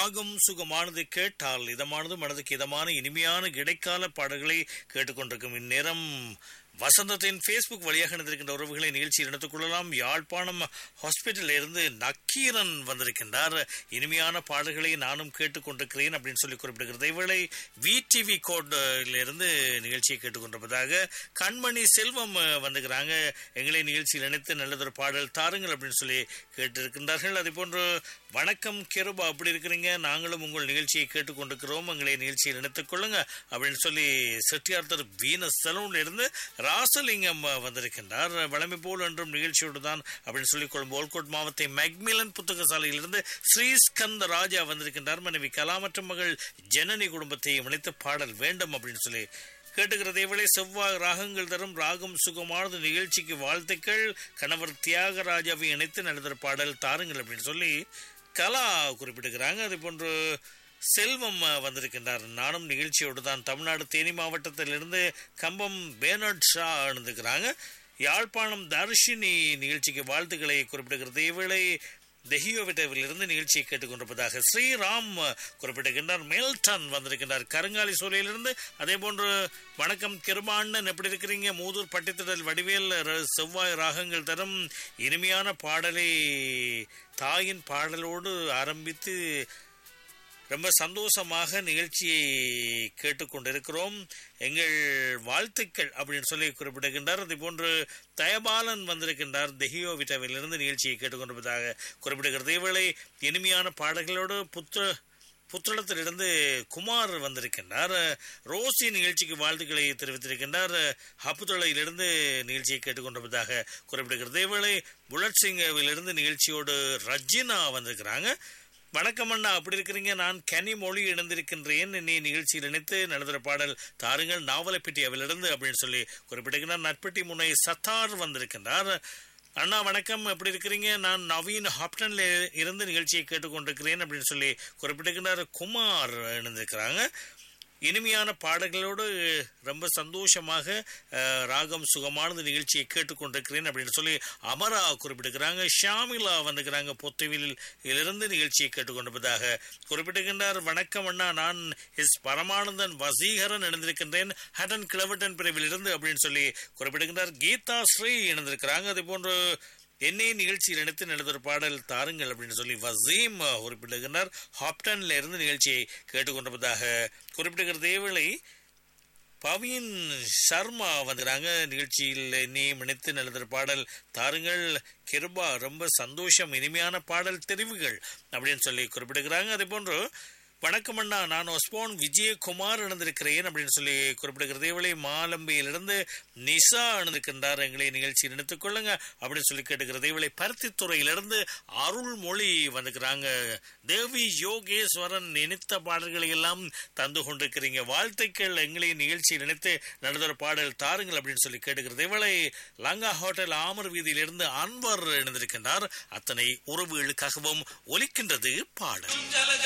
ராகம் சுகமானது கேட்டால் இதமானது மனதுக்கு இதமான இனிமையான இடைக்கால பாடல்களை கேட்டுக்கொண்டிருக்கும் இந்நேரம் வசந்தத்தின் ஃபேஸ்புக் வழியாக இணைந்திருக்கின்ற உறவுகளை நிகழ்ச்சியில் இணைத்துக் கொள்ளலாம் யாழ்ப்பாணம் ஹாஸ்பிட்டலில் இருந்து நக்கீரன் வந்திருக்கின்றார் இனிமையான பாடல்களை நானும் கேட்டுக்கொண்டிருக்கிறேன் அப்படின்னு சொல்லி குறிப்பிடுகிறது இவளை விடிவி கோட்ல இருந்து நிகழ்ச்சியை கேட்டுக்கொண்டிருப்பதாக கண்மணி செல்வம் வந்துக்கிறாங்க எங்களை நிகழ்ச்சியில் இணைத்து நல்லதொரு பாடல் தாருங்கள் அப்படின்னு சொல்லி கேட்டிருக்கின்றார்கள் அதே போன்று வணக்கம் கிருபா அப்படி இருக்கிறீங்க நாங்களும் உங்கள் நிகழ்ச்சியை கேட்டுக்கொண்டிருக்கிறோம் எங்களை நிகழ்ச்சியில் இணைத்துக் கொள்ளுங்க அப்படின்னு சொல்லி செட்டியார்த்தர் வீனஸ் சலூன்ல இருந்து ராசலிங்கம் வந்திருக்கின்றார் வளமை போல் என்றும் நிகழ்ச்சியோடு தான் அப்படின்னு சொல்லி கொள்ளும் ஓல்கோட் மாவட்ட மெக்மிலன் புத்தக சாலையிலிருந்து ஸ்ரீஸ்கந்த ராஜா வந்திருக்கின்றார் மனைவி கலா மற்றும் மகள் ஜனனி குடும்பத்தை இணைத்து பாடல் வேண்டும் அப்படின்னு சொல்லி கேட்டுக்கிறதை வேளை செவ்வாய் ராகங்கள் தரும் ராகம் சுகமானது நிகழ்ச்சிக்கு வாழ்த்துக்கள் கணவர் தியாகராஜாவை இணைத்து நடத்துகிற பாடல் தாருங்கள் அப்படின்னு சொல்லி கலா குறிப்பிட்டுக்கிறாங்க அதே போன்று செல்வம் வந்திருக்கின்றார் நானும் நிகழ்ச்சியோடு தான் தமிழ்நாடு தேனி மாவட்டத்திலிருந்து கம்பம் பேனர்ட் ஷா அணுந்துக்கிறாங்க யாழ்ப்பாணம் தர்ஷினி நிகழ்ச்சிக்கு வாழ்த்துக்களை குறிப்பிடுகிறது இவளை தெஹியோவிட்டவிலிருந்து நிகழ்ச்சியை கேட்டுக்கொண்டிருப்பதாக ஸ்ரீராம் குறிப்பிட்டிருக்கின்றார் மேல்டன் வந்திருக்கின்றார் கருங்காலி சூழலிலிருந்து அதே போன்று வணக்கம் கிருபாண்ணன் எப்படி இருக்கிறீங்க மூதூர் பட்டித்திடல் வடிவேல் செவ்வாய் ராகங்கள் தரும் இனிமையான பாடலை தாயின் பாடலோடு ஆரம்பித்து ரொம்ப சந்தோஷமாக நிகழ்ச்சியை கேட்டுக்கொண்டிருக்கிறோம் எங்கள் வாழ்த்துக்கள் அப்படின்னு சொல்லி குறிப்பிடுகின்றார் அதே போன்று தயபாலன் வந்திருக்கின்றார் தெஹியோ விட்டாவிலிருந்து நிகழ்ச்சியை கேட்டுக்கொண்டிருப்பதாக குறிப்பிடுகிறது இவளை இனிமையான பாடல்களோடு புத்த புத்தளத்திலிருந்து குமார் வந்திருக்கின்றார் ரோசி நிகழ்ச்சிக்கு வாழ்த்துக்களை தெரிவித்திருக்கின்றார் ஹப்புத்தளையிலிருந்து நிகழ்ச்சியை கேட்டுக்கொண்டிருப்பதாக குறிப்பிடுகிறது இவளை புலட் சிங்கிலிருந்து நிகழ்ச்சியோடு ரஜினா வந்திருக்கிறாங்க வணக்கம் அண்ணா அப்படி இருக்கிறீங்க நான் கனி மொழி இணைந்திருக்கின்றேன் நீ நிகழ்ச்சியில் இணைத்து நடத்துகிற பாடல் தாருங்கள் நாவலப்பட்டி அவிலிருந்து அப்படின்னு சொல்லி குறிப்பிட்டிருக்கிறார் நட்பட்டி முனை சத்தார் வந்திருக்கின்றார் அண்ணா வணக்கம் எப்படி இருக்கிறீங்க நான் நவீன் ஹாப்டன்ல இருந்து நிகழ்ச்சியை கேட்டுக்கொண்டிருக்கிறேன் அப்படின்னு சொல்லி குறிப்பிட்டிருக்கிறார் குமார் இணைந்திருக்கிறாங்க இனிமையான பாடல்களோடு ரொம்ப சந்தோஷமாக ராகம் சுகமானது நிகழ்ச்சியை கேட்டுக்கொண்டிருக்கிறேன் அப்படின்னு சொல்லி அமரா குறிப்பிட்டிருக்கிறாங்க ஷாமிலா வந்துக்கிறாங்க பொத்துவிலில் இருந்து நிகழ்ச்சியை கேட்டுக்கொண்டிருப்பதாக குறிப்பிட்டிருக்கின்றார் வணக்கம் அண்ணா நான் எஸ் பரமானந்தன் வசீகரன் இணைந்திருக்கின்றேன் ஹட்டன் கிளவட்டன் பிரிவில் இருந்து அப்படின்னு சொல்லி குறிப்பிட்டிருக்கின்றார் கீதா ஸ்ரீ இணைந்திருக்கிறாங்க அதே போன்று என்னை நிகழ்ச்சியில் இணைத்து நடந்த பாடல் தாருங்கள் அப்படின்னு சொல்லி வசீம் குறிப்பிட்டிருக்கிறார் ஹாப்டன்ல இருந்து நிகழ்ச்சியை கேட்டுக்கொண்டிருப்பதாக குறிப்பிட்டிருக்கிற தேவலை பவின் சர்மா வந்துக்கிறாங்க நிகழ்ச்சியில் என்னையும் இணைத்து நடந்த பாடல் தாருங்கள் கிருபா ரொம்ப சந்தோஷம் இனிமையான பாடல் தெரிவுகள் அப்படின்னு சொல்லி குறிப்பிட்டிருக்கிறாங்க அதே போன்று வணக்கம் அண்ணா நான் ஒஸ்போன் விஜயகுமார் இணைந்திருக்கிறேன் அப்படின்னு சொல்லி குறிப்பிடுகிறது இவளை மாலம்பியிலிருந்து நிசா இணைந்திருக்கின்றார் எங்களை நிகழ்ச்சி நினைத்துக் கொள்ளுங்க அப்படின்னு சொல்லி கேட்டுக்கிறது இவளை பருத்தித்துறையிலிருந்து அருள்மொழி வந்துக்கிறாங்க தேவி யோகேஸ்வரன் நினைத்த பாடல்களை எல்லாம் தந்து கொண்டிருக்கிறீங்க வாழ்த்துக்கள் எங்களை நிகழ்ச்சி நினைத்து நடந்த பாடல் தாருங்கள் அப்படின்னு சொல்லி கேட்டுக்கிறது இவளை லங்கா ஹோட்டல் ஆமர் வீதியிலிருந்து அன்வர் இணைந்திருக்கின்றார் அத்தனை உறவுகளுக்காகவும் ஒலிக்கின்றது பாடல்